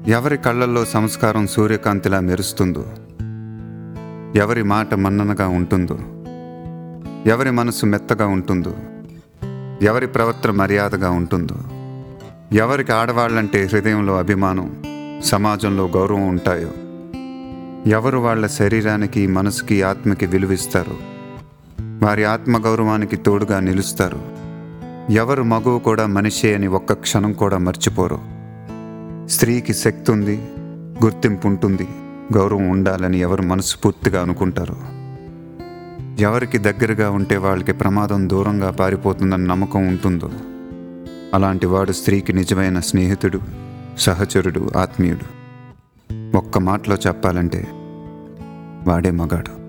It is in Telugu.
ఎవరి కళ్ళల్లో సంస్కారం సూర్యకాంతిలా మెరుస్తుందో ఎవరి మాట మన్ననగా ఉంటుందో ఎవరి మనసు మెత్తగా ఉంటుందో ఎవరి ప్రవర్తన మర్యాదగా ఉంటుందో ఎవరికి ఆడవాళ్ళంటే హృదయంలో అభిమానం సమాజంలో గౌరవం ఉంటాయో ఎవరు వాళ్ళ శరీరానికి మనసుకి ఆత్మకి విలువిస్తారు వారి ఆత్మగౌరవానికి తోడుగా నిలుస్తారు ఎవరు మగువు కూడా మనిషే అని ఒక్క క్షణం కూడా మర్చిపోరు స్త్రీకి శక్తి ఉంది గుర్తింపు ఉంటుంది గౌరవం ఉండాలని ఎవరు మనస్ఫూర్తిగా అనుకుంటారు ఎవరికి దగ్గరగా ఉంటే వాళ్ళకి ప్రమాదం దూరంగా పారిపోతుందని నమ్మకం ఉంటుందో అలాంటి వాడు స్త్రీకి నిజమైన స్నేహితుడు సహచరుడు ఆత్మీయుడు ఒక్క మాటలో చెప్పాలంటే వాడే మగాడు